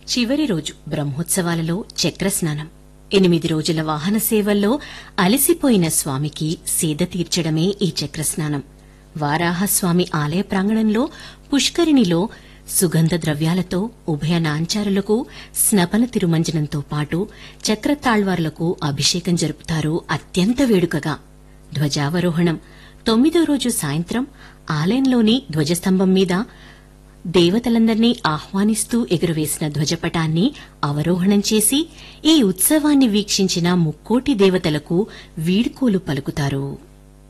చివరి రోజు బ్రహ్మోత్సవాలలో చక్రస్నానం ఎనిమిది రోజుల వాహన సేవల్లో అలసిపోయిన స్వామికి సేద తీర్చడమే ఈ చక్రస్నానం వారాహస్వామి ఆలయ ప్రాంగణంలో పుష్కరిణిలో సుగంధ ద్రవ్యాలతో ఉభయ నాంచారులకు స్నపన తిరుమంజనంతో పాటు చక్రతాళ్వార్లకు అభిషేకం జరుపుతారు అత్యంత వేడుకగా ధ్వజావరోహణం తొమ్మిదో రోజు సాయంత్రం ఆలయంలోని ధ్వజస్తంభం మీద దేవతలందర్నీ ఆహ్వానిస్తూ ఎగురవేసిన ధ్వజపటాన్ని అవరోహణం చేసి ఈ ఉత్సవాన్ని వీక్షించిన ముక్కోటి దేవతలకు వీడ్కోలు పలుకుతారు